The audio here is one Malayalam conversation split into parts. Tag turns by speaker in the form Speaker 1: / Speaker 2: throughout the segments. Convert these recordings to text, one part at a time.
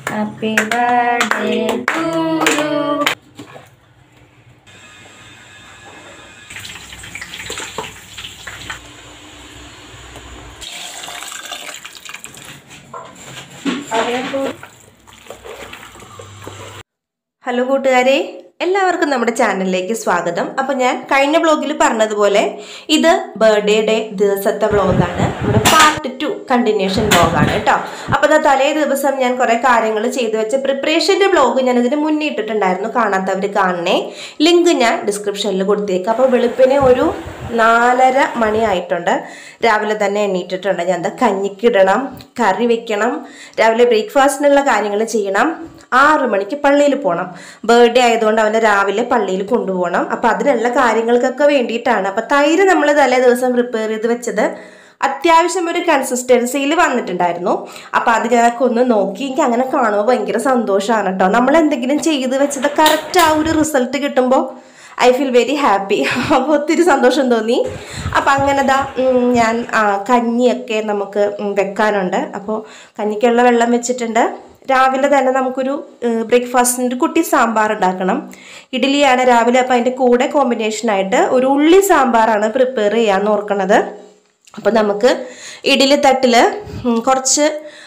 Speaker 1: happy birthday to you
Speaker 2: hello കൂട്ടുകാരെ എല്ലാവർക്കും നമ്മുടെ ചാനലിലേക്ക് സ്വാഗതം അപ്പോൾ ഞാൻ കഴിഞ്ഞ വ്ളോഗിൽ പറഞ്ഞതുപോലെ ഇത് ബർത്ത്ഡേയുടെ ദിവസത്തെ വ്ളോഗാണ് നമ്മുടെ പാർട്ട് ടു കണ്ടിന്യൂഷൻ വ്ളോഗാണ് കേട്ടോ അപ്പോൾ അത് തലേ ദിവസം ഞാൻ കുറേ കാര്യങ്ങൾ ചെയ്തു വെച്ച പ്രിപ്പറേഷൻ്റെ വ്ളോഗ് ഞാൻ ഇതിന് മുന്നേ ഇട്ടിട്ടുണ്ടായിരുന്നു കാണാത്തവർ കാണണേ ലിങ്ക് ഞാൻ ഡിസ്ക്രിപ്ഷനിൽ കൊടുത്തേക്കാം അപ്പോൾ വെളുപ്പിനെ ഒരു നാലര മണിയായിട്ടുണ്ട് രാവിലെ തന്നെ എണ്ണീറ്റിട്ടുണ്ട് ഞാൻ എന്താ കഞ്ഞിക്കിടണം കറി വെക്കണം രാവിലെ ബ്രേക്ക്ഫാസ്റ്റിനുള്ള കാര്യങ്ങൾ ചെയ്യണം ആറ് മണിക്ക് പള്ളിയിൽ പോകണം ബർത്ത്ഡേ ആയതുകൊണ്ട് അവനെ രാവിലെ പള്ളിയിൽ കൊണ്ടുപോകണം അപ്പം അതിനുള്ള കാര്യങ്ങൾക്കൊക്കെ വേണ്ടിയിട്ടാണ് അപ്പം തൈര് നമ്മൾ തലേ ദിവസം പ്രിപ്പയർ ചെയ്ത് വെച്ചത് അത്യാവശ്യം ഒരു കൺസിസ്റ്റൻസിയിൽ വന്നിട്ടുണ്ടായിരുന്നു അപ്പം അത് ഞാനൊക്കെ ഒന്ന് നോക്കി എനിക്ക് അങ്ങനെ കാണുമ്പോൾ ഭയങ്കര സന്തോഷമാണ് കേട്ടോ നമ്മൾ എന്തെങ്കിലും ചെയ്ത് വെച്ചത് കറക്റ്റ് ആ ഒരു റിസൾട്ട് കിട്ടുമ്പോൾ ഐ ഫീൽ വെരി ഹാപ്പി അപ്പോൾ ഒത്തിരി സന്തോഷം തോന്നി അപ്പം അങ്ങനെ ദാ ഉം, ഞാൻ ആ, കഞ്ഞിയൊക്കെ നമുക്ക് ഉം, വെക്കാനുണ്ട് അപ്പോൾ കഞ്ഞിക്കുള്ള വെള്ളം വെച്ചിട്ടുണ്ട് രാവിലെ തന്നെ നമുക്കൊരു ബ്രേക്ക്ഫാസ്റ്റിന് ഒരു കുട്ടി സാമ്പാർ ഉണ്ടാക്കണം ഇഡ്ഡലിയാണ് രാവിലെ അപ്പോൾ അതിൻ്റെ കൂടെ കോമ്പിനേഷനായിട്ട് ഒരു ഉള്ളി സാമ്പാറാണ് പ്രിപ്പയർ ചെയ്യാമെന്ന് ഓർക്കണത് അപ്പോൾ നമുക്ക് ഇഡ്ഡലി തട്ടിൽ കുറച്ച്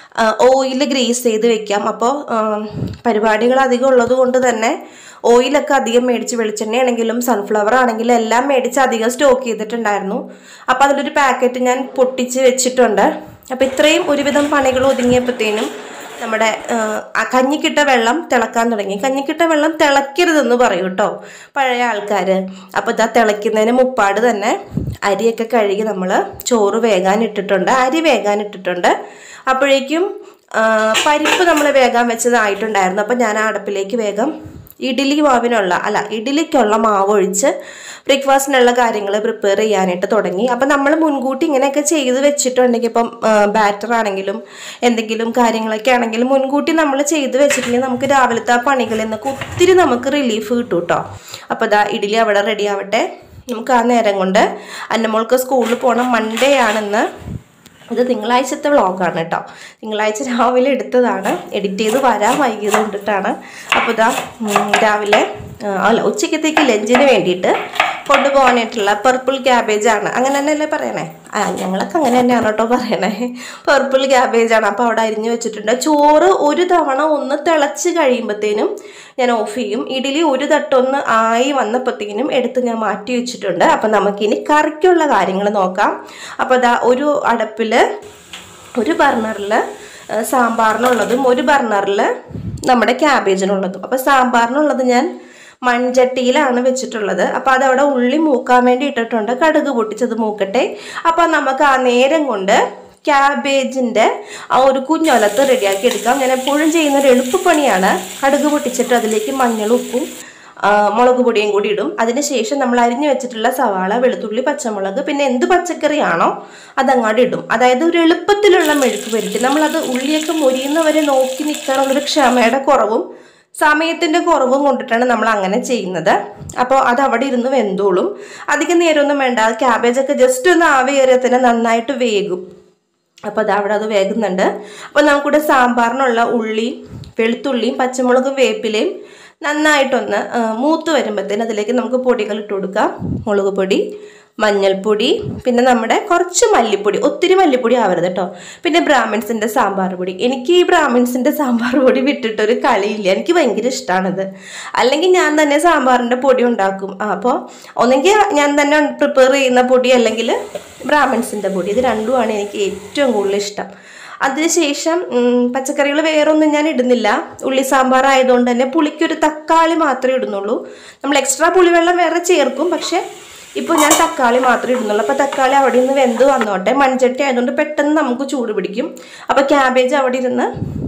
Speaker 2: ഓയിൽ ഗ്രേസ് ചെയ്ത് വെക്കാം അപ്പോൾ പരിപാടികൾ അധികം ഉള്ളത് കൊണ്ട് തന്നെ ഓയിലൊക്കെ അധികം മേടിച്ച് വെളിച്ചെണ്ണയാണെങ്കിലും സൺഫ്ലവർ ആണെങ്കിലും എല്ലാം മേടിച്ച് അധികം സ്റ്റോക്ക് ചെയ്തിട്ടുണ്ടായിരുന്നു അപ്പോൾ അതിലൊരു പാക്കറ്റ് ഞാൻ പൊട്ടിച്ച് വെച്ചിട്ടുണ്ട് അപ്പോൾ ഇത്രയും ഒരുവിധം പണികൾ ഒതുങ്ങിയപ്പോഴത്തേനും നമ്മുടെ ആ കഞ്ഞിക്കിട്ട വെള്ളം തിളക്കാൻ തുടങ്ങി കഞ്ഞിക്കിട്ട വെള്ളം തിളക്കരുതെന്ന് പറയും കേട്ടോ പഴയ ആൾക്കാർ അപ്പോൾ ഇതാ തിളയ്ക്കുന്നതിന് മുപ്പാട് തന്നെ അരിയൊക്കെ കഴുകി നമ്മൾ ചോറ് വേകാൻ ഇട്ടിട്ടുണ്ട് അരി വേകാൻ ഇട്ടിട്ടുണ്ട് അപ്പോഴേക്കും ആ, പരിപ്പ് നമ്മൾ വേഗം വെച്ചതായിട്ടുണ്ടായിരുന്നു അപ്പം ഞാൻ ആ അടുപ്പിലേക്ക് വേഗം ഇഡ്ഡലി മാവിനുള്ള അല്ല ഇഡ്ഡലിക്കുള്ള മാവ് ഒഴിച്ച് ബ്രേക്ക്ഫാസ്റ്റിനുള്ള കാര്യങ്ങൾ പ്രിപ്പയർ ചെയ്യാനായിട്ട് തുടങ്ങി അപ്പം നമ്മൾ മുൻകൂട്ടി ഇങ്ങനെയൊക്കെ ചെയ്ത് വെച്ചിട്ടുണ്ടെങ്കിൽ ഇപ്പം ബാറ്റർ ആണെങ്കിലും എന്തെങ്കിലും കാര്യങ്ങളൊക്കെ ആണെങ്കിലും മുൻകൂട്ടി നമ്മൾ ചെയ്ത് വെച്ചിട്ടുണ്ടെങ്കിൽ നമുക്ക് രാവിലത്തെ ആ പണികളിൽ നിന്നൊക്കെ ഒത്തിരി നമുക്ക് റിലീഫ് കിട്ടും കേട്ടോ അപ്പോൾ ഇതാ ഇഡ്ഡലി അവിടെ റെഡി ആവട്ടെ നമുക്ക് ആ നേരം കൊണ്ട് അന്നമോൾക്ക് സ്കൂളിൽ പോകണം മൺഡേ ആണെന്ന് ഇത് തിങ്കളാഴ്ചത്തെ വ്ളോഗാണ് കേട്ടോ തിങ്കളാഴ്ച രാവിലെ എടുത്തതാണ് എഡിറ്റ് ചെയ്ത് വരാൻ വൈകിയത് കൊണ്ടിട്ടാണ് അപ്പോൾ ഇതാ ഉം, രാവിലെ ആ, അല്ല ഉച്ചക്കത്തേക്ക് ലഞ്ചിന് വേണ്ടിയിട്ട് കൊണ്ടുപോകാനായിട്ടുള്ള പർപ്പിൾ ക്യാബേജ് ആണ് അങ്ങനെ തന്നെയല്ലേ പറയണേ ആ ഞങ്ങളൊക്കെ അങ്ങനെ തന്നെയാണ് കേട്ടോ പറയണേ പർപ്പിൾ ക്യാബേജ് ആണ് അപ്പോൾ അവിടെ അരിഞ്ഞു വെച്ചിട്ടുണ്ട് ചോറ് ഒരു തവണ ഒന്ന് തിളച്ച് കഴിയുമ്പോഴത്തേനും ഞാൻ ഓഫ് ചെയ്യും ഇഡ്ഡലി ഒരു തട്ടൊന്ന് ആയി വന്നപ്പോഴത്തേനും എടുത്ത് ഞാൻ മാറ്റി വെച്ചിട്ടുണ്ട് അപ്പം നമുക്കിനി കറിക്കുള്ള കാര്യങ്ങൾ നോക്കാം അപ്പോൾ അതാ ഒരു അടുപ്പിൽ ഒരു ബർണറിൽ സാമ്പാറിനുള്ളതും ഒരു ബർണറിൽ നമ്മുടെ ക്യാബേജിനുള്ളതും അപ്പോൾ സാമ്പാറിനുള്ളത് ഞാൻ മൺചട്ടിയിലാണ് വെച്ചിട്ടുള്ളത് അപ്പോൾ അതവിടെ ഉള്ളി മൂക്കാൻ വേണ്ടി ഇട്ടിട്ടുണ്ട് കടുക് പൊട്ടിച്ചത് മൂക്കട്ടെ അപ്പോൾ നമുക്ക് ആ നേരം കൊണ്ട് ക്യാബേജിൻ്റെ ആ ഒരു കുഞ്ഞൊലത്ത് റെഡിയാക്കി എടുക്കാം ഞാൻ എപ്പോഴും ചെയ്യുന്ന ഒരു എളുപ്പപ്പണിയാണ് കടുക് പൊട്ടിച്ചിട്ട് അതിലേക്ക് മഞ്ഞളും ഉപ്പും ആ, മുളക് പൊടിയും കൂടി ഇടും അതിനുശേഷം നമ്മൾ അരിഞ്ഞു വെച്ചിട്ടുള്ള സവാള വെളുത്തുള്ളി പച്ചമുളക് പിന്നെ എന്ത് പച്ചക്കറിയാണോ അതങ്ങാട് ഇടും അതായത് ഒരു എളുപ്പത്തിലുള്ള മെഴുക്ക് പുരട്ടി നമ്മളത് ഉള്ളിയൊക്കെ മൊരിയുന്നവരെ നോക്കി നിൽക്കാനുള്ളൊരു ക്ഷമയുടെ കുറവും സമയത്തിൻ്റെ കുറവും കൊണ്ടിട്ടാണ് നമ്മൾ അങ്ങനെ ചെയ്യുന്നത് അപ്പോൾ അത് അവിടെ ഇരുന്ന് വെന്തോളും അധികം നേരമൊന്നും വേണ്ട ക്യാബേജൊക്കെ ജസ്റ്റ് ഒന്ന് ആവിയേറിയാൽ തന്നെ നന്നായിട്ട് വേകും അപ്പോൾ അത് അവിടെ അത് വേകുന്നുണ്ട് അപ്പോൾ നമുക്കിവിടെ സാമ്പാറിനുള്ള ഉള്ളി വെളുത്തുള്ളിയും പച്ചമുളകും വേപ്പിലയും നന്നായിട്ടൊന്ന് ആ, മൂത്ത് വരുമ്പോഴത്തേന് അതിലേക്ക് നമുക്ക് പൊടികൾ ഇട്ട് കൊടുക്കാം മുളക് പൊടി മഞ്ഞൾപ്പൊടി പിന്നെ നമ്മുടെ കുറച്ച് മല്ലിപ്പൊടി ഒത്തിരി മല്ലിപ്പൊടി ആവരുത് കേട്ടോ പിന്നെ ബ്രാഹ്മിൺസിൻ്റെ സാമ്പാർ പൊടി എനിക്ക് ഈ ബ്രാഹ്മിൺസിൻ്റെ സാമ്പാർ പൊടി വിട്ടിട്ടൊരു കളിയില്ല എനിക്ക് ഭയങ്കര ഇഷ്ടമാണിത് അല്ലെങ്കിൽ ഞാൻ തന്നെ സാമ്പാറിൻ്റെ പൊടി ഉണ്ടാക്കും ആ, അപ്പോൾ ഒന്നെങ്കിൽ ഞാൻ തന്നെ പ്രിപ്പയർ ചെയ്യുന്ന പൊടി അല്ലെങ്കിൽ ബ്രാഹ്മിൺസിൻ്റെ പൊടി ഇത് രണ്ടുമാണ് എനിക്ക് ഏറ്റവും കൂടുതൽ ഇഷ്ടം അതിനുശേഷം പച്ചക്കറികൾ വേറൊന്നും ഞാൻ ഇടുന്നില്ല ഉള്ളി സാമ്പാർ ആയതുകൊണ്ട് തന്നെ പുളിക്കൊരു തക്കാളി മാത്രമേ ഇടുന്നുള്ളൂ നമ്മൾ എക്സ്ട്രാ പുളിവെള്ളം വേറെ ചേർക്കും പക്ഷേ ഇപ്പോൾ ഞാൻ തക്കാളി മാത്രമേ ഇടുന്നുള്ളൂ അപ്പോൾ തക്കാളി അവിടെ നിന്ന് വെന്ത് വന്നോട്ടെ മൺചട്ടി ആയതുകൊണ്ട് പെട്ടെന്ന് നമുക്ക് ചൂട് പിടിക്കും അപ്പോൾ ക്യാബേജ് അവിടെ ഇരുന്ന്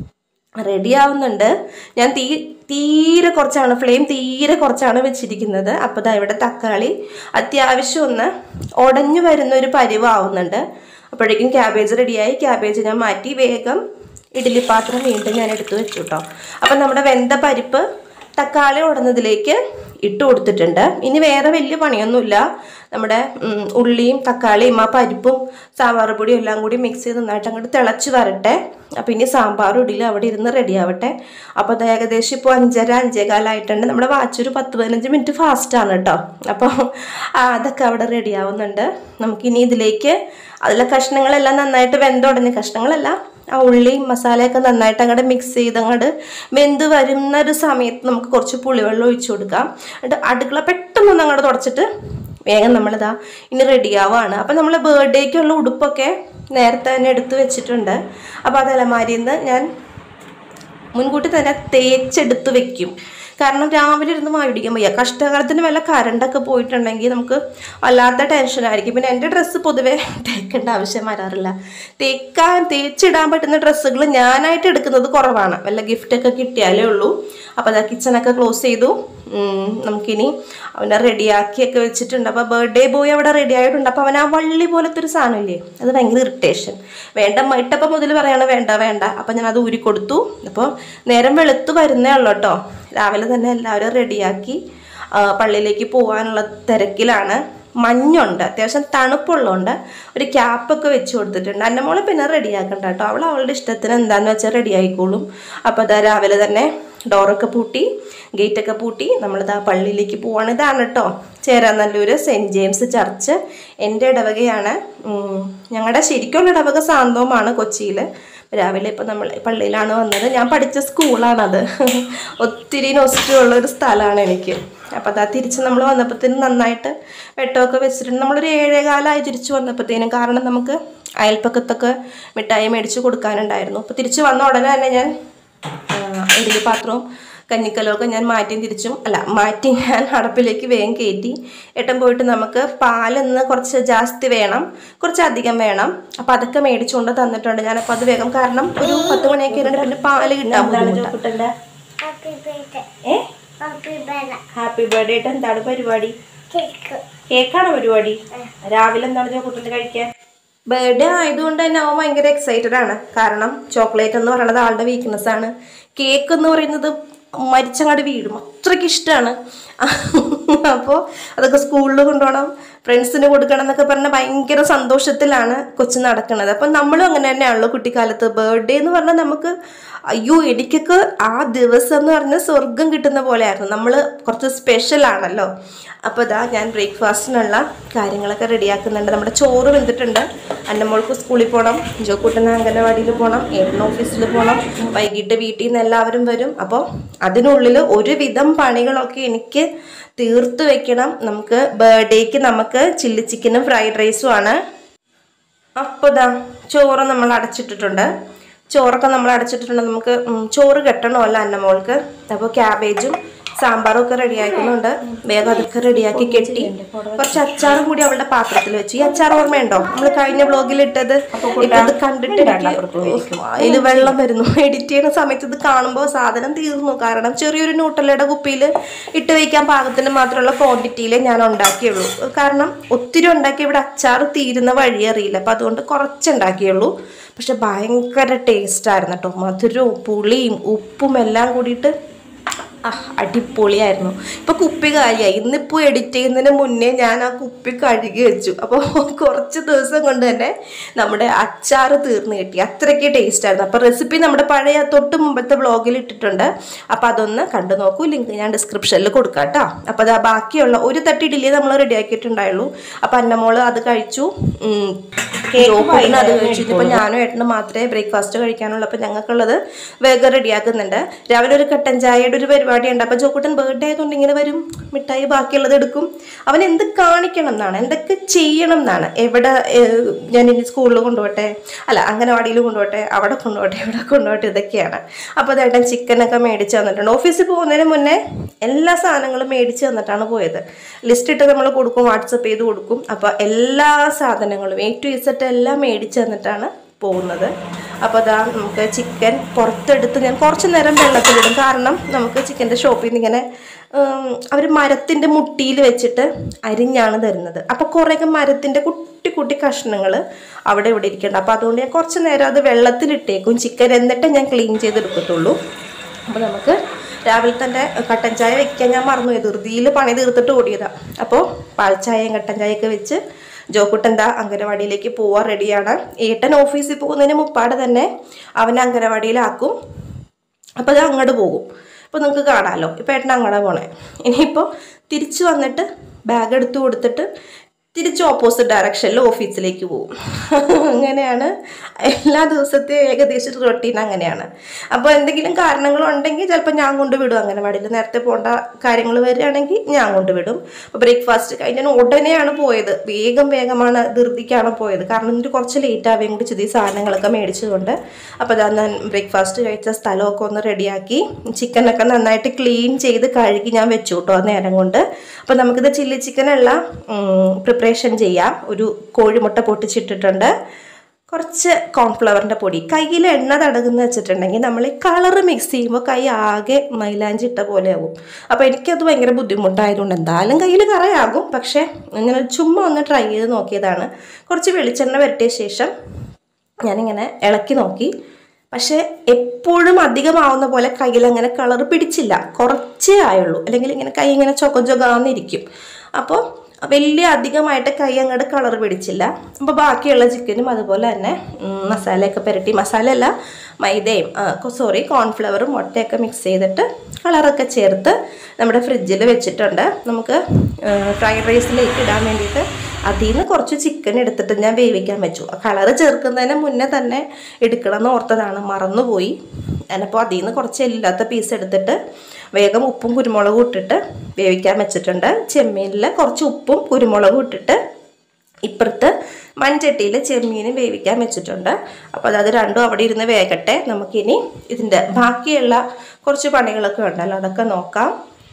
Speaker 2: റെഡി ആവുന്നുണ്ട് ഞാൻ തീ തീരെ കുറച്ചാണ് ഫ്ലെയിം തീരെ കുറച്ചാണ് വെച്ചിരിക്കുന്നത് അപ്പോൾ ദാ ഇവിടെ തക്കാളി അത്യാവശ്യം ഒന്ന് ഉടഞ്ഞു വരുന്ന ഒരു പരിവാവുന്നുണ്ട് അപ്പോഴേക്കും ക്യാബേജ് റെഡിയായി ക്യാബേജ് ഞാൻ മാറ്റി വേഗം ഇഡ്ഡലി പാത്രം വീണ്ടും ഞാൻ എടുത്ത് വെച്ചു കേട്ടോ അപ്പം നമ്മുടെ വെന്ത പരിപ്പ് തക്കാളി ഉടഞ്ഞതിലേക്ക് ഇട്ട് കൊടുത്തിട്ടുണ്ട് ഇനി വേറെ വലിയ പണിയൊന്നുമില്ല നമ്മുടെ ഉം, ഉള്ളിയും തക്കാളിയും ആ പരിപ്പും സാമ്പാർ പൊടിയും എല്ലാം കൂടി മിക്സ് ചെയ്ത് നന്നായിട്ട് അങ്ങോട്ട് തിളച്ച് വരട്ടെ അപ്പം ഇനി സാമ്പാർ ഇടിയിൽ അവിടെ ഇരുന്ന് റെഡി ആവട്ടെ അപ്പോൾ അത് ഏകദേശം ഇപ്പോൾ അഞ്ചര അഞ്ചേകാലായിട്ടുണ്ട് നമ്മുടെ വാച്ച് ഒരു പത്ത് പതിനഞ്ച് മിനിറ്റ് ഫാസ്റ്റാണ് കേട്ടോ അപ്പോൾ അതൊക്കെ അവിടെ റെഡി ആവുന്നുണ്ട് നമുക്കിനി ഇതിലേക്ക് അതിലെ കഷ്ണങ്ങളെല്ലാം നന്നായിട്ട് വെന്തുടഞ്ഞ കഷ്ണങ്ങളല്ല ആ ഉള്ളിയും മസാലയൊക്കെ നന്നായിട്ട് അങ്ങോട്ട് മിക്സ് ചെയ്ത് അങ്ങോട്ട് വെന്ത് വരുന്ന ഒരു സമയത്ത് നമുക്ക് കുറച്ച് പുളിവെള്ളം ഒഴിച്ചു കൊടുക്കാം എന്നിട്ട് അടുക്കള പെട്ടെന്ന് അങ്ങോട്ട് തുടച്ചിട്ട് വേഗം നമ്മളിതാ ഇനി റെഡിയാവാണ് അപ്പം നമ്മൾ ബർത്ത്ഡേക്കുള്ള ഉടുപ്പൊക്കെ നേരത്തെ തന്നെ എടുത്ത് വെച്ചിട്ടുണ്ട് അപ്പോൾ അത് അലമാരിയിൽ നിന്ന് ഞാൻ മുൻകൂട്ടി തന്നെ തേച്ചെടുത്ത് വെക്കും കാരണം രാവിലെ ഇരുന്ന് വായിടിക്കാൻ വയ്യ കഷ്ടകാലത്തിന് വല്ല കറണ്ടൊക്കെ പോയിട്ടുണ്ടെങ്കിൽ നമുക്ക് വല്ലാത്ത ടെൻഷനായിരിക്കും പിന്നെ എൻ്റെ ഡ്രസ്സ് പൊതുവേ തേക്കേണ്ട ആവശ്യം വരാറില്ല തേക്കാൻ തേച്ചിടാൻ പറ്റുന്ന ഡ്രസ്സുകൾ ഞാനായിട്ട് എടുക്കുന്നത് കുറവാണ് വല്ല ഗിഫ്റ്റൊക്കെ കിട്ടിയാലേ ഉള്ളൂ അപ്പോൾ അതാ കിച്ചണൊക്കെ ക്ലോസ് ചെയ്തു ഉം, നമുക്കിനി അവനെ റെഡിയാക്കിയൊക്കെ വെച്ചിട്ടുണ്ട് അപ്പോൾ ബർത്ത്ഡേ ബോയ് അവിടെ റെഡി ആയിട്ടുണ്ട് അപ്പോൾ അവൻ ആ വള്ളി പോലത്തെ ഒരു സാധനമില്ലേ അത് ഭയങ്കര ഇറിറ്റേഷൻ വേണ്ട ഇട്ടപ്പം മുതൽ പറയണ വേണ്ട വേണ്ട അപ്പം ഞാൻ അത് ഊരി കൊടുത്തു അപ്പോൾ നേരം വെളുത്ത് വരുന്നേ ഉള്ളൂ കേട്ടോ രാവിലെ തന്നെ എല്ലാവരും റെഡിയാക്കി ആ, പള്ളിയിലേക്ക് പോകാനുള്ള തിരക്കിലാണ് മഞ്ഞുണ്ട് അത്യാവശ്യം തണുപ്പുള്ളതുകൊണ്ട് ഒരു ക്യാപ്പൊക്കെ വെച്ച് കൊടുത്തിട്ടുണ്ട് എൻ്റെ മോളെ പിന്നെ റെഡിയാക്കണ്ട കേട്ടോ അവൾ അവളുടെ ഇഷ്ടത്തിന് എന്താന്ന് വെച്ചാൽ റെഡി ആയിക്കോളും അപ്പോൾ അതാ രാവിലെ തന്നെ ഡോറൊക്കെ പൂട്ടി ഗേറ്റൊക്കെ പൂട്ടി നമ്മളിതാ പള്ളിയിലേക്ക് പോവാണ് ഇതാണ് കേട്ടോ ചേരാനല്ലൂര് സെൻറ്റ് ജെയിംസ് ചർച്ച് എൻ്റെ ഇടവകയാണ് ഉം, ഞങ്ങളുടെ ശരിക്കുള്ള ഇടവക സാന്തോമാണ് കൊച്ചിയിൽ രാവിലെ ഇപ്പം നമ്മൾ പള്ളിയിലാണ് വന്നത് ഞാൻ പഠിച്ച സ്കൂളാണത് ഒത്തിരി നൊസ്റ്റുള്ള ഒരു സ്ഥലമാണ് എനിക്ക് അപ്പം അതാ തിരിച്ച് നമ്മൾ വന്നപ്പോഴത്തേനും നന്നായിട്ട് വെട്ടമൊക്കെ വെച്ചിട്ടുണ്ട് നമ്മളൊരു ഏഴേകാലമായി തിരിച്ച് വന്നപ്പോഴത്തേനും കാരണം നമുക്ക് അയൽപ്പക്കത്തൊക്കെ മിഠായി മേടിച്ച് കൊടുക്കാനുണ്ടായിരുന്നു അപ്പോൾ തിരിച്ച് വന്ന ഉടനെ തന്നെ ഞാൻ ഇഡലി പാത്രവും കഞ്ഞിക്കലമൊക്കെ ഞാൻ മാറ്റിയും തിരിച്ചും അല്ല മാറ്റി ഞാൻ അടപ്പിലേക്ക് വേഗം കയറ്റി ഏട്ടൻ പോയിട്ട് നമുക്ക് പാലിന്ന് കുറച്ച് ജാസ്തി വേണം കുറച്ച് അധികം വേണം അപ്പോൾ അതൊക്കെ മേടിച്ചുകൊണ്ട് തന്നിട്ടുണ്ട് ഞാനപ്പോൾ അത് വേഗം കാരണം ഒരു പത്ത് മണിയൊക്കെ ഇരുന്നിട്ട് പിന്നെ പാല് കിട്ടാൻ ബുദ്ധിമുട്ടാണ്
Speaker 1: ഹാപ്പി ബർത്ത്ഡേ
Speaker 2: ഏ
Speaker 1: ഹാപ്പി ബർത്ത്ഡേ
Speaker 2: ഹാപ്പി ബർത്ത്ഡേ ഏട്ടൻ എന്താണ് പരിപാടി
Speaker 1: കേക്ക്
Speaker 2: കേക്കാണോ പരിപാടി രാവിലെ എന്താണ് ചോക്കുട്ടിന് കഴിക്കാൻ ബർത്ത്ഡേ ആയതുകൊണ്ട് തന്നെ അവൻ ഭയങ്കര എക്സൈറ്റഡ് ആണ് കാരണം ചോക്ലേറ്റ് എന്ന് പറയുന്നത് ആളുടെ വീക്ക്നെസ് ആണ് കേക്ക് എന്ന് പറയുന്നത് മരിച്ചങ്ങാട് വീഴും അത്രയ്ക്ക് ഇഷ്ടമാണ് അപ്പോൾ അതൊക്കെ സ്കൂളിൽ കൊണ്ടുപോകണം ഫ്രണ്ട്സിന് കൊടുക്കണം എന്നൊക്കെ പറഞ്ഞ ഭയങ്കര സന്തോഷത്തിലാണ് കൊച്ചു നടക്കുന്നത് അപ്പം നമ്മളും അങ്ങനെ തന്നെയാണല്ലോ കുട്ടിക്കാലത്ത് ബർത്ത്ഡേ എന്ന് പറഞ്ഞാൽ നമുക്ക് അയ്യോ എനിക്കൊക്കെ ആ ദിവസം എന്ന് പറഞ്ഞാൽ സ്വർഗം കിട്ടുന്ന പോലെയായിരുന്നു നമ്മൾ കുറച്ച് സ്പെഷ്യൽ ആണല്ലോ അപ്പോൾ ഇതാ ഞാൻ ബ്രേക്ക്ഫാസ്റ്റിനുള്ള കാര്യങ്ങളൊക്കെ റെഡിയാക്കുന്നുണ്ട് നമ്മുടെ ചോറ് വെന്തിട്ടുണ്ട് അന്നമോൾക്ക് സ്കൂളിൽ പോകണം ജോക്കൂട്ടന് അംഗനവാടിയിൽ പോകണം ഏട്ടൻ ഓഫീസിൽ പോകണം വൈകിട്ട് വീട്ടിൽ നിന്ന് എല്ലാവരും വരും അപ്പോൾ അതിനുള്ളിൽ ഒരുവിധം പണികളൊക്കെ എനിക്ക് തീർത്ത് വെക്കണം നമുക്ക് ബർത്ത്ഡേക്ക് നമുക്ക് ചില്ലി ചിക്കനും ഫ്രൈഡ് റൈസും ആണ് അപ്പോൾ ഇതാ ചോറ് നമ്മൾ അടച്ചിട്ടിട്ടുണ്ട് ചോറൊക്കെ നമ്മൾ അടച്ചിട്ടിട്ടുണ്ട് നമുക്ക് ഉം, ചോറ് കെട്ടണമല്ല അന്നമോൾക്ക് അപ്പോൾ ക്യാബേജും സാമ്പാറും ഒക്കെ റെഡിയാക്കുന്നുണ്ട് വേഗം അതൊക്കെ റെഡിയാക്കി കെട്ടി കുറച്ച് അച്ചാറും കൂടി അവളുടെ പാത്രത്തിൽ വെച്ചു ഈ അച്ചാർ ഓർമ്മയുണ്ടോ നമ്മൾ കഴിഞ്ഞ ബ്ലോഗിൽ ഇട്ടത് ഇപ്പൊ ഇത് കണ്ടിട്ട് അതിൽ വെള്ളം വരുന്നു എഡിറ്റ് ചെയ്യുന്ന സമയത്ത് ഇത് കാണുമ്പോൾ സാധനം തീർന്നു കാരണം ചെറിയൊരു ന്യൂട്ടലയുടെ കുപ്പിയിൽ ഇട്ട് വയ്ക്കാൻ പാകത്തിന് മാത്രമുള്ള ക്വാണ്ടിറ്റിയിലേ ഞാൻ ഉണ്ടാക്കിയുള്ളൂ കാരണം ഒത്തിരി ഉണ്ടാക്കി ഇവിടെ അച്ചാർ തീരുന്ന വഴി അറിയില്ല അപ്പം അതുകൊണ്ട് കുറച്ചുണ്ടാക്കിയുള്ളൂ പക്ഷെ ഭയങ്കര ടേസ്റ്റ് ആയിരുന്നു കേട്ടോ മധുരവും പുളിയും ഉപ്പും എല്ലാം കൂടിയിട്ട് ആ അടിപൊളിയായിരുന്നു ഇപ്പൊ കുപ്പി കാലിയായി ഇന്നിപ്പോൾ എഡിറ്റ് ചെയ്യുന്നതിന് മുന്നേ ഞാൻ ആ കുപ്പി കഴുകി വെച്ചു അപ്പോൾ കുറച്ച് ദിവസം കൊണ്ട് തന്നെ നമ്മുടെ അച്ചാറ് തീർന്നു കിട്ടി അത്രയ്ക്ക് ടേസ്റ്റ് ആയിരുന്നു അപ്പോൾ റെസിപ്പി നമ്മുടെ പഴയ തൊട്ട് മുമ്പത്തെ ബ്ലോഗിൽ ഇട്ടിട്ടുണ്ട് അപ്പോൾ അതൊന്ന് കണ്ടു നോക്കൂ ലിങ്ക് ഞാൻ ഡിസ്ക്രിപ്ഷനിൽ കൊടുക്കാം കേട്ടോ അപ്പോൾ അതാ ബാക്കിയുള്ള ഒരു തട്ടി ഇഡ്ഡലി നമ്മൾ റെഡിയാക്കിയിട്ടുണ്ടായുള്ളൂ അപ്പോൾ അന്നമോള് അത് കഴിച്ചു ഉം, ജോക്കുട്ടിന് അത് കഴിച്ചു ഇപ്പം ഞാനും ഏട്ടനും മാത്രമേ ബ്രേക്ക്ഫാസ്റ്റ് കഴിക്കാനുള്ളൂ അപ്പോൾ ഞങ്ങൾക്കുള്ളത് വേഗം റെഡിയാക്കുന്നുണ്ട് രാവിലെ ഒരു കട്ടൻ ചായയുടെ ഒരു പരിപാടി ഉണ്ട് അപ്പോൾ ജോക്കുട്ടൻ ബർത്ത്ഡേ ആയതുകൊണ്ട് ഇങ്ങനെ വരും മിഠായി ബാക്കിയുള്ളത് എടുക്കും അവൻ എന്ത് കാണിക്കണം എന്നാണ് എന്തൊക്കെ ചെയ്യണം എന്നാണ് എവിടെ ഏഹ്, ഞാൻ ഇനി സ്കൂളിൽ കൊണ്ടുപോട്ടെ അല്ല അംഗനവാടിയിൽ കൊണ്ടുപോട്ടെ അവിടെ കൊണ്ടുപോട്ടെ ഇവിടെ കൊണ്ടുപോട്ടെ ഇതൊക്കെയാണ് അപ്പോൾ അതേട്ടൻ ചിക്കനൊക്കെ മേടിച്ച് തന്നിട്ടുണ്ട് ഓഫീസിൽ പോകുന്നതിന് മുന്നേ എല്ലാ സാധനങ്ങളും മേടിച്ച് തന്നിട്ടാണ് പോയത് ലിസ്റ്റ് ഇട്ട് നമ്മൾ കൊടുക്കും വാട്സപ്പ് ചെയ്ത് കൊടുക്കും അപ്പോൾ എല്ലാ സാധനങ്ങളും എ ടു ഇസറ്റ് എല്ലാം മേടിച്ച് തന്നിട്ടാണ് പോകുന്നത് അപ്പോൾ അതാ നമുക്ക് ചിക്കൻ പുറത്തെടുത്ത് ഞാൻ കുറച്ച് നേരം വെള്ളത്തിലിടും കാരണം നമുക്ക് ചിക്കൻ്റെ ഷോപ്പിൽ നിന്ന് ഇങ്ങനെ അവർ മരത്തിൻ്റെ മുട്ടിയിൽ വെച്ചിട്ട് അരിഞ്ഞാണ് തരുന്നത് അപ്പോൾ കുറേയൊക്കെ മരത്തിൻ്റെ കുട്ടി കുട്ടി കഷ്ണങ്ങൾ അവിടെ ഇവിടെ ഇരിക്കുന്നുണ്ട് അപ്പോൾ അതുകൊണ്ട് ഞാൻ കുറച്ച് നേരം അത് വെള്ളത്തിലിട്ടേക്കും ചിക്കൻ എന്നിട്ട് ഞാൻ ക്ലീൻ ചെയ്തെടുക്കത്തുള്ളൂ അപ്പോൾ നമുക്ക് രാവിലെ തന്നെ കട്ടൻ ചായ വെക്കാൻ ഞാൻ മറന്നുപോയി ധൃതിയിൽ പണി തീർത്തിട്ട് ഓടിയതാണ് അപ്പോൾ പാൽച്ചായയും കട്ടൻ ചായയൊക്കെ വെച്ച് ജോക്കുട്ടൻ ദാ അംഗനവാടിയിലേക്ക് പോവാൻ റെഡിയാണ് ഏട്ടൻ ഓഫീസിൽ പോകുന്നതിന് മുപ്പാടെ തന്നെ അവനെ അംഗനവാടിയിലാക്കും അപ്പോൾ അത് അങ്ങോട്ട് പോകും അപ്പോൾ നിങ്ങൾക്ക് കാണാമല്ലോ ഇപ്പോൾ ഏട്ടൻ അങ്ങോട്ട് പോണേ ഇനിയിപ്പോൾ തിരിച്ച് വന്നിട്ട് ബാഗ് എടുത്ത് കൊടുത്തിട്ട് തിരിച്ച് ഓപ്പോസിറ്റ് ഡയറക്ഷനിൽ ഓഫീസിലേക്ക് പോകും അങ്ങനെയാണ് എല്ലാ ദിവസത്തെയും ഏകദേശം റൊട്ടീൻ അങ്ങനെയാണ് അപ്പോൾ എന്തെങ്കിലും കാരണങ്ങളുണ്ടെങ്കിൽ ചിലപ്പോൾ ഞാൻ കൊണ്ടുവിടും അംഗനവാടിയിൽ നേരത്തെ പോകേണ്ട കാര്യങ്ങൾ വരികയാണെങ്കിൽ ഞാൻ കൊണ്ടുവിടും അപ്പോൾ ബ്രേക്ക്ഫാസ്റ്റ് കഴിഞ്ഞാൽ ഉടനെയാണ് പോയത് വേഗം വേഗമാണ് ധൃതിക്കാണ് പോയത് കാരണം എന്നിട്ട് കുറച്ച് ലേറ്റ് ആവുകയും കൂടി ചെയ്ത് ഈ സാധനങ്ങളൊക്കെ മേടിച്ചതുകൊണ്ട് അപ്പോൾ അതാ ഞാൻ ബ്രേക്ക്ഫാസ്റ്റ് കഴിച്ച സ്ഥലമൊക്കെ ഒന്ന് റെഡിയാക്കി ചിക്കനൊക്കെ നന്നായിട്ട് ക്ലീൻ ചെയ്ത് കഴുകി ഞാൻ വെച്ചു കേട്ടോ ആ നേരം കൊണ്ട് അപ്പോൾ നമുക്കിത് ചില്ലി ചിക്കനുള്ള പ്രിപ്പറേഷൻ ചെയ്യാം ഒരു കോഴിമുട്ട പൊട്ടിച്ചിട്ടിട്ടുണ്ട് കുറച്ച് കോൺഫ്ലവറിൻ്റെ പൊടി കയ്യിൽ എണ്ണ തടകുന്ന വെച്ചിട്ടുണ്ടെങ്കിൽ നമ്മൾ ഈ കളറ് മിക്സ് ചെയ്യുമ്പോൾ കൈ ആകെ മൈലാഞ്ചി ഇട്ട പോലെ ആകും അപ്പോൾ എനിക്കത് ഭയങ്കര ബുദ്ധിമുട്ടായതുകൊണ്ട് എന്തായാലും കയ്യിൽ കറയാകും പക്ഷേ ഇങ്ങനെ ചുമ്മാ ഒന്ന് ട്രൈ ചെയ്ത് നോക്കിയതാണ് കുറച്ച് വെളിച്ചെണ്ണ വരട്ടിയ ശേഷം ഞാനിങ്ങനെ ഇളക്കി നോക്കി പക്ഷേ എപ്പോഴും അധികമാവുന്ന പോലെ കയ്യിൽ അങ്ങനെ കളർ പിടിച്ചില്ല കുറച്ചേ ആയുള്ളൂ അല്ലെങ്കിൽ ഇങ്ങനെ കൈ ഇങ്ങനെ ചൊക ചൊകാന്നിരിക്കും അപ്പോൾ വലിയ അധികമായിട്ട് കൈ അങ്ങോട്ട് കളർ പിടിച്ചില്ല അപ്പോൾ ബാക്കിയുള്ള ചിക്കനും അതുപോലെ തന്നെ ഉം, മസാലയൊക്കെ പുരട്ടി മസാല അല്ല മൈദയും സോറി കോൺഫ്ലവറും മുട്ടയൊക്കെ മിക്സ് ചെയ്തിട്ട് കളറൊക്കെ ചേർത്ത് നമ്മുടെ ഫ്രിഡ്ജിൽ വെച്ചിട്ടുണ്ട് നമുക്ക് ഫ്രൈഡ് റൈസിലേക്ക് ഇടാൻ വേണ്ടിയിട്ട് അതിൽ നിന്ന് കുറച്ച് ചിക്കൻ എടുത്തിട്ട് ഞാൻ വേവിക്കാൻ വെച്ചു കളറ് ചേർക്കുന്നതിന് മുന്നേ തന്നെ എടുക്കണം എന്ന് ഓർത്തതാണ് മറന്നുപോയി ഞാനപ്പോൾ അതിൽ നിന്ന് കുറച്ച് എല്ലാത്ത പീസ് എടുത്തിട്ട് വേഗം ഉപ്പും കുരുമുളകും ഇട്ടിട്ട് വേവിക്കാൻ വെച്ചിട്ടുണ്ട് ചെമ്മീനിൽ കുറച്ച് ഉപ്പും കുരുമുളകും ഇട്ടിട്ട് ഇപ്പുറത്ത് മൺചട്ടിയിൽ ചെമ്മീൻ വേവിക്കാൻ വെച്ചിട്ടുണ്ട് അപ്പോൾ അത് രണ്ടും അവിടെ ഇരുന്ന് വേകട്ടെ നമുക്കിനി ഇതിൻ്റെ ബാക്കിയുള്ള കുറച്ച് പണികളൊക്കെ ഉണ്ടല്ലോ അതൊക്കെ നോക്കാം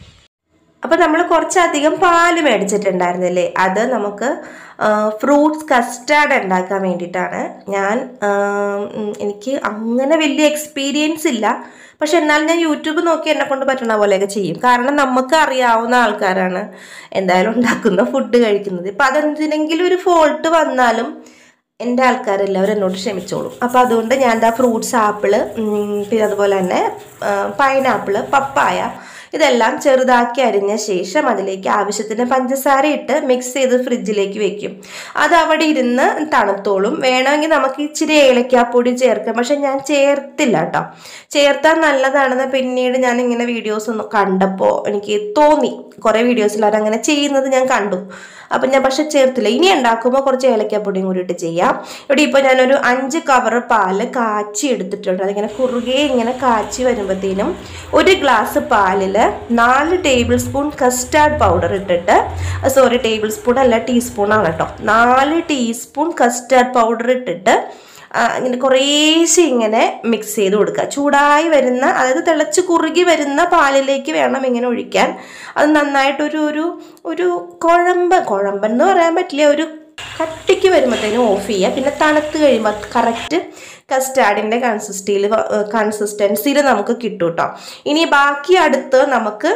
Speaker 2: അപ്പോൾ നമ്മൾ കുറച്ചധികം പാല് മേടിച്ചിട്ടുണ്ടായിരുന്നില്ലേ അത് നമുക്ക് ഫ്രൂട്ട്സ് കസ്റ്റാർഡ് ഉണ്ടാക്കാൻ വേണ്ടിയിട്ടാണ് ഞാൻ ആ, ഉം, എനിക്ക് അങ്ങനെ വലിയ എക്സ്പീരിയൻസ് ഇല്ല പക്ഷെ എന്നാൽ ഞാൻ യൂട്യൂബ് നോക്കി എന്നെ കൊണ്ട് പറ്റണ പോലെയൊക്കെ ചെയ്യും കാരണം നമുക്ക് അറിയാവുന്ന ആൾക്കാരാണ് എന്തായാലും ഉണ്ടാക്കുന്ന ഫുഡ് കഴിക്കുന്നത് ഇപ്പം അതെന്തിനെങ്കിലും ഒരു ഫോൾട്ട് വന്നാലും എൻ്റെ ആൾക്കാരെല്ലാവരും എന്നോട് ക്ഷമിച്ചോളും അപ്പോൾ അതുകൊണ്ട് ഞാൻ എന്താ ഫ്രൂട്ട്സ് ആപ്പിള് പിന്നെ അതുപോലെ തന്നെ പൈനാപ്പിള് പപ്പായ ഇതെല്ലാം ചെറുതാക്കി അരിഞ്ഞ ശേഷം അതിലേക്ക് ആവശ്യത്തിന് പഞ്ചസാര ഇട്ട് മിക്സ് ചെയ്ത് ഫ്രിഡ്ജിലേക്ക് വെക്കും അത് അവിടെ ഇരുന്ന് തണുത്തോളും വേണമെങ്കിൽ നമുക്ക് ഇച്ചിരി ഏലക്കാപ്പൊടി ചേർക്കാം പക്ഷെ ഞാൻ ചേർത്തില്ല കേട്ടോ ചേർത്താൽ നല്ലതാണെന്ന് പിന്നീട് ഞാൻ ഇങ്ങനെ വീഡിയോസ് ഒന്ന് കണ്ടപ്പോൾ എനിക്ക് തോന്നി കുറേ വീഡിയോസിൽ അവരങ്ങനെ ചെയ്യുന്നത് ഞാൻ കണ്ടു അപ്പം ഞാൻ പക്ഷെ ചേർത്തില്ല ഇനി ഉണ്ടാക്കുമ്പോൾ കുറച്ച് ഏലക്കാപ്പൊടിയും കൂടി ഇട്ട് ചെയ്യാം ഇവിടെ ഇപ്പോൾ ഞാനൊരു അഞ്ച് കവർ പാല് കാച്ചി എടുത്തിട്ടുണ്ട് അതിങ്ങനെ കുറുകെ ഇങ്ങനെ കാച്ചി വരുമ്പോഴത്തേനും ഒരു ഗ്ലാസ് പാലിൽ നാല് ടേബിൾ സ്പൂൺ കസ്റ്റാർഡ് പൗഡർ ഇട്ടിട്ട് സോറി ടേബിൾ സ്പൂൺ അല്ല ടീസ്പൂണാണ് കേട്ടോ നാല് ടീസ്പൂൺ കസ്റ്റാർഡ് പൗഡർ ഇട്ടിട്ട് ആ, ഇങ്ങനെ കുറേശ്ശെ ഇങ്ങനെ മിക്സ് ചെയ്ത് കൊടുക്കുക ചൂടായി വരുന്ന അതായത് തിളച്ച് കുറുകി വരുന്ന പാലിലേക്ക് വേണം ഇങ്ങനെ ഒഴിക്കാൻ അത് നന്നായിട്ടൊരു ഒരു ഒരു കുഴമ്പ് കുഴമ്പെന്ന് പറയാൻ പറ്റില്ല ഒരു കട്ടിക്ക് വരുമ്പോഴത്തേനും ഓഫ് ചെയ്യുക പിന്നെ തണുത്ത് കഴിയുമ്പോൾ കറക്റ്റ് കസ്റ്റാർഡിൻ്റെ കൺസിസ്റ്റിയിൽ കൺസിസ്റ്റൻസിയിൽ നമുക്ക് കിട്ടും കേട്ടോ ഇനി ബാക്കി അടുത്ത് നമുക്ക്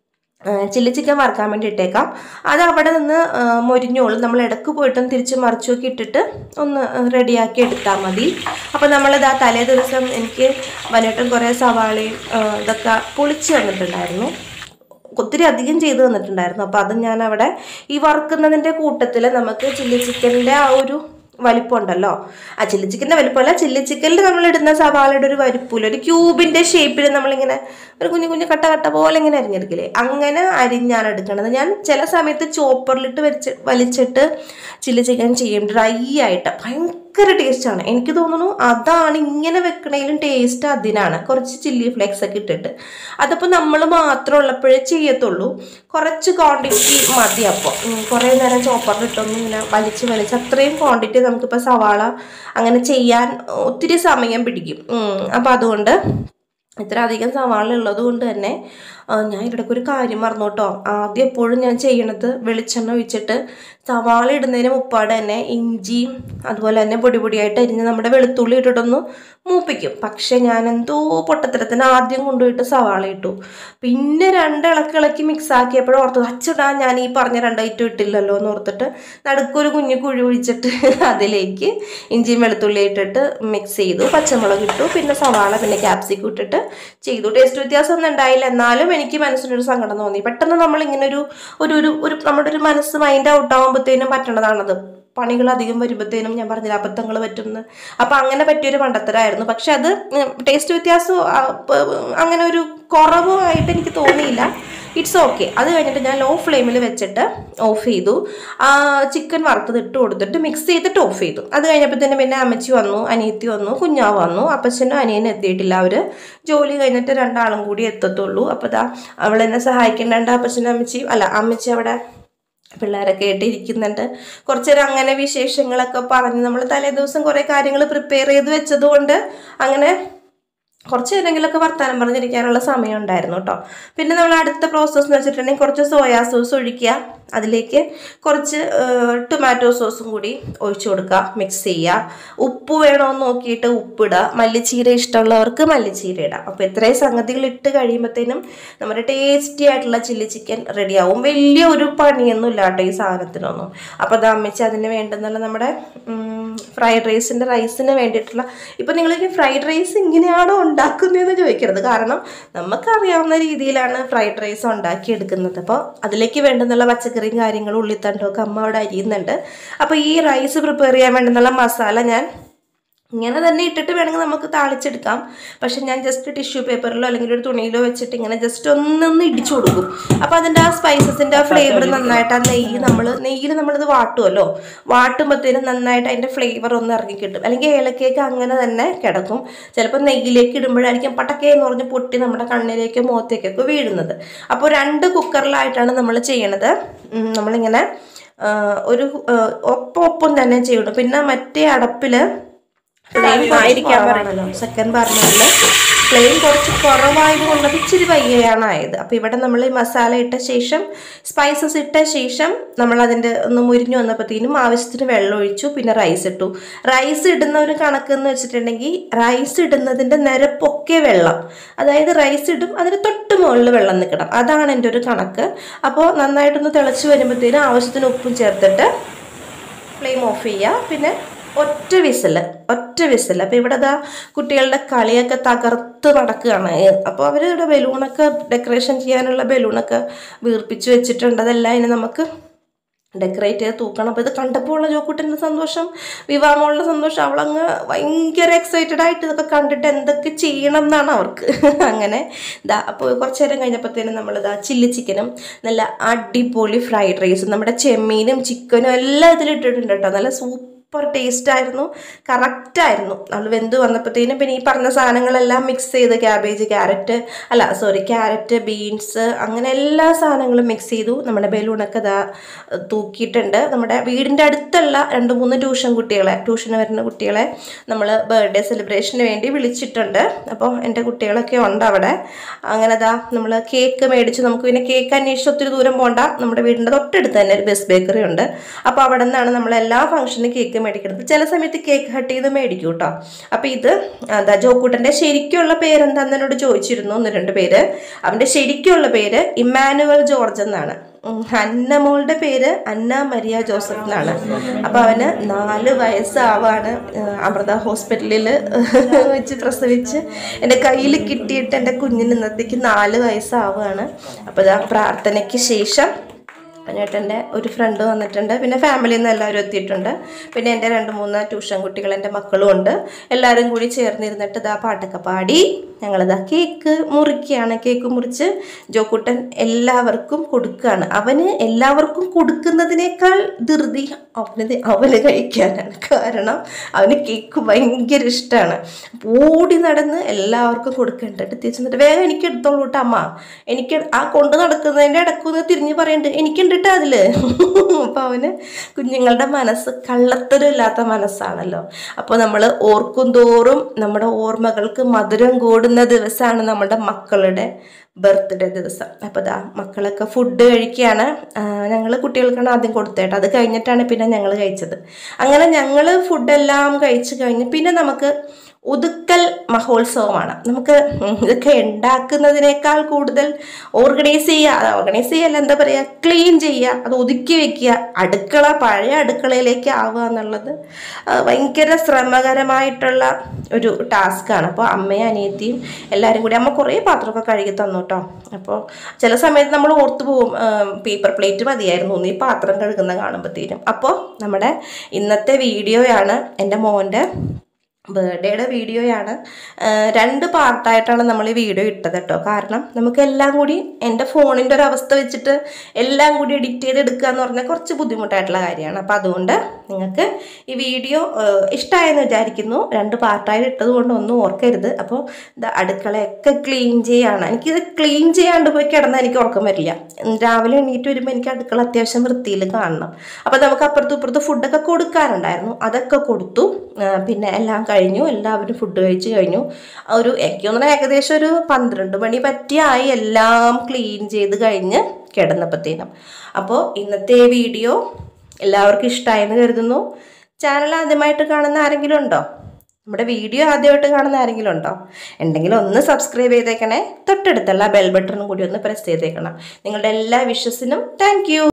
Speaker 2: ചില്ലി ചിക്കൻ വറുക്കാൻ വേണ്ടി ഇട്ടേക്കാം അത് അവിടെ നിന്ന് ആ, മൊരിഞ്ഞോളും നമ്മൾ ഇടക്ക് പോയിട്ടും തിരിച്ച് മറിച്ചൊക്കെ ഇട്ടിട്ട് ഒന്ന് റെഡിയാക്കി എടുത്താൽ മതി അപ്പോൾ നമ്മളിത് ആ തലേ ദിവസം എനിക്ക് വന്നിട്ടും കുറേ സവാളയും ആ, ഇതൊക്കെ പൊളിച്ച് തന്നിട്ടുണ്ടായിരുന്നു ഒത്തിരി അധികം ചെയ്ത് തന്നിട്ടുണ്ടായിരുന്നു അപ്പോൾ അത് ഞാൻ അവിടെ ഈ വറുക്കുന്നതിൻ്റെ കൂട്ടത്തിൽ നമുക്ക് ചില്ലി ചിക്കനിൻ്റെ ആ ഒരു വലിപ്പം ഉണ്ടല്ലോ ആ ചില്ലി ചിക്കൻ്റെ വലിപ്പമല്ല ചില്ലി ചിക്കനിൽ നമ്മൾ ഇടുന്ന സവാളയുടെ ഒരു വലിപ്പമില്ല ഒരു ക്യൂബിൻ്റെ ഷേപ്പിൽ നമ്മളിങ്ങനെ ഒരു കുഞ്ഞു കുഞ്ഞു കട്ട കട്ട പോലെ ഇങ്ങനെ അരിഞ്ഞെടുക്കില്ലേ അങ്ങനെ അരിഞ്ഞാണ് എടുക്കണത് ഞാൻ ചില സമയത്ത് ചോപ്പറിലിട്ട് വലിച്ച് വലിച്ചിട്ട് ചില്ലി ചിക്കൻ ചെയ്യും ഡ്രൈ ആയിട്ട് ഭയങ്കര ടേസ്റ്റാണ് എനിക്ക് തോന്നുന്നു അതാണ് ഇങ്ങനെ വെക്കണേലും ടേസ്റ്റ് അതിനാണ് കുറച്ച് ചില്ലി ഫ്ലേക്സ് ഒക്കെ ഇട്ടിട്ട് അതിപ്പോൾ നമ്മൾ മാത്രം ഉള്ളപ്പോഴേ ചെയ്യത്തുള്ളൂ കുറച്ച് ക്വാണ്ടിറ്റി മതി അപ്പോൾ കുറേ നേരം ചോപ്പറിലിട്ടൊന്നും ഇങ്ങനെ വലിച്ച് വലിച്ച് അത്രയും ക്വാണ്ടിറ്റി നമുക്കിപ്പോൾ സവാള അങ്ങനെ ചെയ്യാൻ ഒത്തിരി സമയം പിടിക്കും അപ്പോൾ അതുകൊണ്ട് ഇത്ര അധികം സവാള ഉള്ളത് കൊണ്ട് തന്നെ ആ, ഞാൻ ഇടയ്ക്ക് ഒരു കാര്യം മറന്നു കേട്ടോ ആദ്യം എപ്പോഴും ഞാൻ ചെയ്യണത് വെളിച്ചെണ്ണ ഒഴിച്ചിട്ട് സവാള ഇടുന്നതിന് മുപ്പാട് തന്നെ ഇഞ്ചിയും അതുപോലെ തന്നെ പൊടി പൊടിയായിട്ട് അരിഞ്ഞ് നമ്മുടെ വെളുത്തുള്ളി ഇട്ടിട്ടൊന്ന് മൂപ്പിക്കും പക്ഷെ ഞാൻ എന്തോ പൊട്ടത്തരത്തിന് ആദ്യം കൊണ്ടുപോയിട്ട് സവാള ഇട്ടു പിന്നെ രണ്ട് ഇളക്കി ഇളക്കി മിക്സ് ആക്കിയപ്പോഴും ഓർത്തത് അച്ചടാ ഞാൻ ഈ പറഞ്ഞ രണ്ട് ഐറ്റം ഇട്ടില്ലല്ലോ എന്ന് ഓർത്തിട്ട് നടുക്കൊരു കുഞ്ഞു കുഴി ഒഴിച്ചിട്ട് അതിലേക്ക് ഇഞ്ചിയും വെളുത്തുള്ളി ഇട്ടിട്ട് മിക്സ് ചെയ്തു പച്ചമുളക് ഇട്ടു പിന്നെ സവാള പിന്നെ ക്യാപ്സിക്കം ഇട്ടിട്ട് ചെയ്തു ടേസ്റ്റ് വ്യത്യാസം ഒന്നും ഉണ്ടായില്ല എന്നാലും എനിക്ക് മനസ്സിനൊരു സങ്കടം തോന്നി പെട്ടെന്ന് നമ്മൾ ഇങ്ങനെ ഒരു ഒരു ഒരു ഒരു നമ്മുടെ ഒരു മനസ്സ് മൈൻഡ് ഔട്ട് ആകുമ്പോഴത്തേനും പറ്റണതാണത് പണികൾ അധികം വരുമ്പോഴത്തേനും ഞാൻ പറഞ്ഞില്ല അബദ്ധങ്ങൾ പറ്റുന്നു അപ്പം അങ്ങനെ പറ്റിയൊരു മണ്ടത്തരായിരുന്നു പക്ഷെ അത് ടേസ്റ്റ് വ്യത്യാസം ആ, പ- അങ്ങനെ ഒരു കുറവായിട്ട് എനിക്ക് തോന്നിയില്ല ഇറ്റ്സ് ഓക്കെ അത് കഴിഞ്ഞിട്ട് ഞാൻ ലോ ഫ്ലെയിമിൽ വെച്ചിട്ട് ഓഫ് ചെയ്തു ചിക്കൻ വറുത്തത് ഇട്ട് കൊടുത്തിട്ട് മിക്സ് ചെയ്തിട്ട് ഓഫ് ചെയ്തു അത് കഴിഞ്ഞപ്പോഴത്തേനും പിന്നെ അമ്മച്ചി വന്നു അനിയത്തി വന്നു കുഞ്ഞാവ് വന്നു അപ്പച്ചനും അനിയനും എത്തിയിട്ടില്ല അവർ ജോലി കഴിഞ്ഞിട്ട് രണ്ടാളും കൂടി എത്തത്തുള്ളൂ അപ്പോൾ ദാ അവളെന്നെ സഹായിക്കേണ്ട അപ്പച്ചനും അമ്മച്ചി അല്ല അമ്മച്ചി അവിടെ പിള്ളേരൊക്കെ ആയിട്ട് ഇരിക്കുന്നുണ്ട് കുറച്ച് നേരം അങ്ങനെ വിശേഷങ്ങളൊക്കെ പറഞ്ഞ് നമ്മൾ തലേ ദിവസം കുറേ കാര്യങ്ങൾ പ്രിപ്പയർ ചെയ്ത് വെച്ചതുകൊണ്ട് അങ്ങനെ കുറച്ച് നേരമെങ്കിലൊക്കെ വർത്താനം പറഞ്ഞിരിക്കാനുള്ള സമയം ഉണ്ടായിരുന്നു കേട്ടോ പിന്നെ നമ്മൾ അടുത്ത പ്രോസസ്സ് എന്ന് വെച്ചിട്ടുണ്ടെങ്കിൽ കുറച്ച് സോയാ സോസ് ഒഴിക്കുക അതിലേക്ക് കുറച്ച് ടൊമാറ്റോ സോസും കൂടി ഒഴിച്ചു കൊടുക്കുക മിക്സ് ചെയ്യുക ഉപ്പ് വേണമെന്ന് നോക്കിയിട്ട് ഉപ്പിടുക മല്ലിച്ചീര ഇഷ്ടമുള്ളവർക്ക് മല്ലിച്ചീര ഇടാം അപ്പോൾ ഇത്രയും സംഗതികൾ ഇട്ട് കഴിയുമ്പോഴത്തേനും നമ്മുടെ ടേസ്റ്റി ആയിട്ടുള്ള ചില്ലി ചിക്കൻ റെഡിയാവും വലിയ ഒരു പണിയൊന്നും ഇല്ല കേട്ടോ ഈ സാധനത്തിനൊന്നും അപ്പോൾ അത് അമ്മച്ചി അതിന് വേണ്ടുന്നുള്ള നമ്മുടെ ഫ്രൈഡ് റൈസിൻ്റെ റൈസിന് വേണ്ടിയിട്ടുള്ള ഇപ്പം നിങ്ങൾ ഫ്രൈഡ് റൈസ് ഇങ്ങനെയാണോ ഉണ്ടാക്കുന്നതെന്ന് ചോദിക്കരുത് കാരണം നമുക്കറിയാവുന്ന രീതിയിലാണ് ഫ്രൈഡ് റൈസ് ഉണ്ടാക്കിയെടുക്കുന്നത് അപ്പോൾ അതിലേക്ക് വേണ്ടുന്നുള്ള പച്ചക്കറിയും കാര്യങ്ങളും ഉള്ളിത്തണ്ടും ഒക്കെ അമ്മ അവിടെ അരിയുന്നുണ്ട് അപ്പോൾ ഈ റൈസ് പ്രിപ്പയർ ചെയ്യാൻ വേണ്ടുന്നുള്ള മസാല ഞാൻ ഇങ്ങനെ തന്നെ ഇട്ടിട്ട് വേണമെങ്കിൽ നമുക്ക് താളിച്ചെടുക്കാം പക്ഷെ ഞാൻ ജസ്റ്റ് ടിഷ്യൂ പേപ്പറിലോ അല്ലെങ്കിൽ ഒരു തുണിയിലോ വെച്ചിട്ട് ഇങ്ങനെ ജസ്റ്റ് ഒന്നൊന്ന് ഇടിച്ചു കൊടുക്കും അപ്പോൾ അതിൻ്റെ ആ സ്പൈസസിൻ്റെ ആ ഫ്ലേവർ നന്നായിട്ട് ആ നെയ്യ് നമ്മൾ നെയ്യിൽ നമ്മളിത് വാട്ടുമല്ലോ വാട്ടുമ്പോഴത്തേനും നന്നായിട്ട് അതിൻ്റെ ഫ്ലേവർ ഒന്ന് ഇറങ്ങി കിട്ടും അല്ലെങ്കിൽ ഏലക്കേക്ക് അങ്ങനെ തന്നെ കിടക്കും ചിലപ്പോൾ നെയ്യിലേക്ക് ഇടുമ്പോഴായിരിക്കും പട്ടക്കേ എന്ന് പറഞ്ഞ് പൊട്ടി നമ്മുടെ കണ്ണിലേക്ക് മുഖത്തേക്കൊക്കെ വീഴുന്നത് അപ്പോൾ രണ്ട് കുക്കറിലായിട്ടാണ് നമ്മൾ ചെയ്യണത് ഉം, നമ്മളിങ്ങനെ ആ, ഒരു ആ, ഒപ്പം ഒപ്പം തന്നെ ചെയ്യണം പിന്നെ മറ്റേ അടപ്പിൽ ഫ്ലെയിം ആയിരിക്കാൻ പറയണല്ലോ സെക്കൻഡ് പറഞ്ഞതിൽ ഫ്ലെയിം കുറച്ച് കുറവായതുകൊണ്ടത് ഇച്ചിരി വയ്യയാണ് ആയത് അപ്പോൾ ഇവിടെ നമ്മൾ ഈ മസാല ഇട്ട ശേഷം സ്പൈസസ് ഇട്ട ശേഷം നമ്മൾ അതിൻ്റെ ഒന്ന് മുരിഞ്ഞു വന്നപ്പോഴത്തേനും ആവശ്യത്തിന് വെള്ളം ഒഴിച്ചു പിന്നെ റൈസ് ഇട്ടു റൈസ് ഇടുന്ന ഒരു കണക്ക് എന്ന് വെച്ചിട്ടുണ്ടെങ്കിൽ റൈസ് ഇടുന്നതിൻ്റെ നിരപ്പൊക്കെ വെള്ളം അതായത് റൈസ് ഇടും അതിന് തൊട്ട് മുകളിൽ വെള്ളം നിൽക്കണം അതാണ് എൻ്റെ ഒരു കണക്ക് അപ്പോൾ നന്നായിട്ടൊന്ന് തിളച്ച് വരുമ്പോഴത്തേനും ആവശ്യത്തിന് ഉപ്പും ചേർത്തിട്ട് ഫ്ലെയിം ഓഫ് ചെയ്യുക പിന്നെ ഒറ്റ വിസിൽ ഒറ്റ വിസിൽ അപ്പോൾ ഇവിടെ ദാ കുട്ടികളുടെ കളിയൊക്കെ തകർത്ത് നടക്കുകയാണ് അപ്പോൾ അവർ ഇവിടെ ബലൂണൊക്കെ ഡെക്കറേഷൻ ചെയ്യാനുള്ള ബലൂണൊക്കെ വീർപ്പിച്ച് വെച്ചിട്ടുണ്ട് അതെല്ലാം ഇനി നമുക്ക് ഡെക്കറേറ്റ് ചെയ്ത് തൂക്കണം അപ്പോൾ ഇത് കണ്ടപ്പോൾ ഉള്ള ജോക്കുട്ടിൻ്റെ സന്തോഷം വിവാഹമുള്ള സന്തോഷം അവളങ്ങ് ഭയങ്കര എക്സൈറ്റഡ് ആയിട്ട് ഇതൊക്കെ കണ്ടിട്ട് എന്തൊക്കെ ചെയ്യണം എന്നാണ് അവർക്ക് അങ്ങനെ ഇതാ അപ്പോൾ കുറച്ച് നേരം കഴിഞ്ഞപ്പോഴത്തേനും നമ്മൾ ഇതാ ചില്ലി ചിക്കനും നല്ല അടിപൊളി ഫ്രൈഡ് റൈസും നമ്മുടെ ചെമ്മീനും ചിക്കനും എല്ലാം ഇതിലിട്ടിട്ടുണ്ട് കേട്ടോ നല്ല സൂപ്പർ ടേസ്റ്റ് ആയിരുന്നു കറക്റ്റ് ആയിരുന്നു നമ്മൾ വെന്ത് വന്നപ്പോഴത്തേനും പിന്നെ ഈ പറഞ്ഞ സാധനങ്ങളെല്ലാം മിക്സ് ചെയ്ത് ക്യാബേജ് ക്യാരറ്റ് അല്ല സോറി ക്യാരറ്റ് ബീൻസ് അങ്ങനെ എല്ലാ സാധനങ്ങളും മിക്സ് ചെയ്തു നമ്മുടെ ബലൂണൊക്കെ ഇതാ തൂക്കിയിട്ടുണ്ട് നമ്മുടെ വീടിൻ്റെ അടുത്തുള്ള രണ്ട് മൂന്ന് ട്യൂഷൻ കുട്ടികളെ ട്യൂഷന് വരുന്ന കുട്ടികളെ നമ്മൾ ബർത്ത്ഡേ സെലിബ്രേഷന് വേണ്ടി വിളിച്ചിട്ടുണ്ട് അപ്പോൾ എൻ്റെ കുട്ടികളൊക്കെ ഉണ്ട് അവിടെ അങ്ങനെ ദാ നമ്മൾ കേക്ക് മേടിച്ച് നമുക്ക് പിന്നെ കേക്ക് അന്വേഷിച്ച് ഒത്തിരി ദൂരം പോകണ്ട നമ്മുടെ വീടിൻ്റെ തൊട്ടടുത്ത് തന്നെ ഒരു ബസ് ബേക്കറി ഉണ്ട് അപ്പോൾ അവിടെ നിന്നാണ് നമ്മൾ എല്ലാ ഫംഗ്ഷനും കേക്ക് മേടിക്കുന്നത് ചില സമയത്ത് കേക്ക് കട്ട് ചെയ്ത് മേടിക്കും കേട്ടോ അപ്പോൾ ഇത് എന്താ ജോക്കൂട്ടൻ്റെ ശരിക്കുള്ള പേരെന്താന്ന് എന്നോട് ചോദിച്ചിരുന്നു ഒന്ന് രണ്ട് പേര് അവൻ്റെ ശരിക്കുള്ള പേര് ഇമ്മാനുവൽ ജോർജ് എന്നാണ് ഉം, അന്ന മോളുടെ പേര് അന്ന മരിയ ജോസഫ് എന്നാണ് അപ്പോൾ അവന് നാല് വയസ്സാവാണ് ഏഹ്, അമൃത ഹോസ്പിറ്റലിൽ വെച്ച് പ്രസവിച്ച് എൻ്റെ കയ്യിൽ കിട്ടിയിട്ട് എൻ്റെ കുഞ്ഞിന് ഇന്നത്തേക്ക് നാല് വയസ്സാവുകയാണ് അപ്പോൾ ഇതാ പ്രാർത്ഥനയ്ക്ക് ശേഷം അനേട്ടൻ്റെ ഒരു ഫ്രണ്ട് വന്നിട്ടുണ്ട് പിന്നെ ഫാമിലിയിൽ നിന്ന് എല്ലാവരും എത്തിയിട്ടുണ്ട് പിന്നെ എൻ്റെ രണ്ട് മൂന്ന് ട്യൂഷൻ കുട്ടികൾ എൻ്റെ മക്കളും ഉണ്ട് എല്ലാവരും കൂടി ചേർന്നിരുന്നിട്ട് ഇതാ പാട്ടൊക്കെ പാടി ഞങ്ങളിതാ കേക്ക് മുറിക്കുകയാണ് കേക്ക് മുറിച്ച് ജോക്കുട്ടൻ എല്ലാവർക്കും കൊടുക്കുകയാണ് അവന് എല്ലാവർക്കും കൊടുക്കുന്നതിനേക്കാൾ ധൃതി അവന് അവന് കഴിക്കാനാണ് കാരണം അവന് കേക്ക് ഭയങ്കര ഇഷ്ടമാണ് ഓടി നടന്ന് എല്ലാവർക്കും കൊടുക്കേണ്ടത് തിരിച്ചു എന്നിട്ട് വേഗം എനിക്ക് എടുത്തോളൂ കേട്ടോ അമ്മ എനിക്ക് ആ കൊണ്ട് നടക്കുന്നതിൻ്റെ ഇടക്കൊന്ന് തിരിഞ്ഞ് പറയുന്നുണ്ട് എനിക്കുണ്ട് കേട്ടോ അതില് അപ്പോൾ അവന് കുഞ്ഞുങ്ങളുടെ മനസ്സ് കള്ളത്തരമില്ലാത്ത മനസ്സാണല്ലോ അപ്പോൾ നമ്മൾ ഓർക്കും തോറും നമ്മുടെ ഓർമ്മകൾക്ക് മധുരം കൂടുന്ന ദിവസമാണ് നമ്മുടെ മക്കളുടെ ബർത്ത്ഡേ ദിവസം അപ്പോൾ ദാ മക്കളൊക്കെ ഫുഡ് കഴിക്കുകയാണ് ഞങ്ങൾ കുട്ടികൾക്കാണ് ആദ്യം കൊടുത്തേട്ടോ അത് കഴിഞ്ഞിട്ടാണ് പിന്നെ ഞങ്ങൾ കഴിച്ചത് അങ്ങനെ ഞങ്ങൾ ഫുഡെല്ലാം കഴിച്ച് കഴിഞ്ഞ് പിന്നെ നമുക്ക് ഒതുക്കൽ മഹോത്സവമാണ് നമുക്ക് ഇതൊക്കെ ഉണ്ടാക്കുന്നതിനേക്കാൾ കൂടുതൽ ഓർഗനൈസ് ചെയ്യുക ഓർഗനൈസ് ചെയ്യല്ല എന്താ പറയുക ക്ലീൻ ചെയ്യുക അത് ഒതുക്കി വെക്കുക അടുക്കള പഴയ അടുക്കളയിലേക്ക് ആവുക എന്നുള്ളത് ആ, ഭയങ്കര ശ്രമകരമായിട്ടുള്ള ഒരു ടാസ്ക്കാണ് അപ്പോൾ അമ്മയും അനിയത്തിയും എല്ലാവരും കൂടി അമ്മ കുറേ പാത്രമൊക്കെ കഴുകി തന്നു കേട്ടോ അപ്പോൾ ചില സമയത്ത് നമ്മൾ ഓർത്തു പോവും പേപ്പർ പ്ലേറ്റ് മതിയായിരുന്നു ഈ പാത്രം കഴുകുന്ന കാണുമ്പോഴത്തേനും അപ്പോൾ നമ്മുടെ ഇന്നത്തെ വീഡിയോയാണ് എൻ്റെ മോൻ്റെ ബർത്ത്ഡേയുടെ വീഡിയോയാണ് ആ, രണ്ട് പാർട്ടായിട്ടാണ് നമ്മൾ ഈ വീഡിയോ ഇട്ടത് കേട്ടോ കാരണം നമുക്ക് എല്ലാം കൂടി എൻ്റെ ഫോണിൻ്റെ ഒരു അവസ്ഥ വെച്ചിട്ട് എല്ലാം കൂടി എഡിറ്റ് ചെയ്ത് എടുക്കുക എന്ന് പറഞ്ഞാൽ കുറച്ച് ബുദ്ധിമുട്ടായിട്ടുള്ള കാര്യമാണ് അപ്പോൾ അതുകൊണ്ട് നിങ്ങൾക്ക് ഈ വീഡിയോ ഇഷ്ടമായെന്ന് വിചാരിക്കുന്നു രണ്ട് പാർട്ടായിട്ട് ഇട്ടത് കൊണ്ട് ഒന്നും ഓർക്കരുത് അപ്പോൾ ഇത് അടുക്കളയൊക്കെ ക്ലീൻ ചെയ്യാണ് എനിക്കിത് ക്ലീൻ ചെയ്യാണ്ട് പോയി കിടന്നാൽ എനിക്ക് ഉറക്കം വരില്ല ഉം, രാവിലെ എണീറ്റ് വരുമ്പോൾ എനിക്ക് അടുക്കള അത്യാവശ്യം വൃത്തിയിൽ കാണണം അപ്പോൾ നമുക്ക് അപ്പുറത്തും ഇപ്പുറത്തും ഫുഡൊക്കെ കൊടുക്കാനുണ്ടായിരുന്നു അതൊക്കെ കൊടുത്തു ആ, പിന്നെ എല്ലാം കഴിഞ്ഞു എല്ലാവരും ഫുഡ് കഴിച്ച് കഴിഞ്ഞു ഒരു എനിക്ക് തോന്നുന്നു ഏകദേശം ഒരു പന്ത്രണ്ട് മണി പറ്റിയായി എല്ലാം ക്ലീൻ ചെയ്ത് കഴിഞ്ഞ് കിടന്നപ്പോഴത്തേനും അപ്പോൾ ഇന്നത്തെ വീഡിയോ എല്ലാവർക്കും ഇഷ്ടമായെന്ന് കരുതുന്നു ചാനൽ ആദ്യമായിട്ട് കാണുന്ന ആരെങ്കിലും ഉണ്ടോ നമ്മുടെ വീഡിയോ ആദ്യമായിട്ട് കാണുന്ന ആരെങ്കിലും ഉണ്ടോ ഉണ്ടെങ്കിൽ ഒന്ന് സബ്സ്ക്രൈബ് ചെയ്തേക്കണേ തൊട്ടടുത്തുള്ള ബെൽ ബട്ടണും കൂടി ഒന്ന് പ്രസ് ചെയ്തേക്കണം നിങ്ങളുടെ എല്ലാ വിഷസിനും താങ്ക്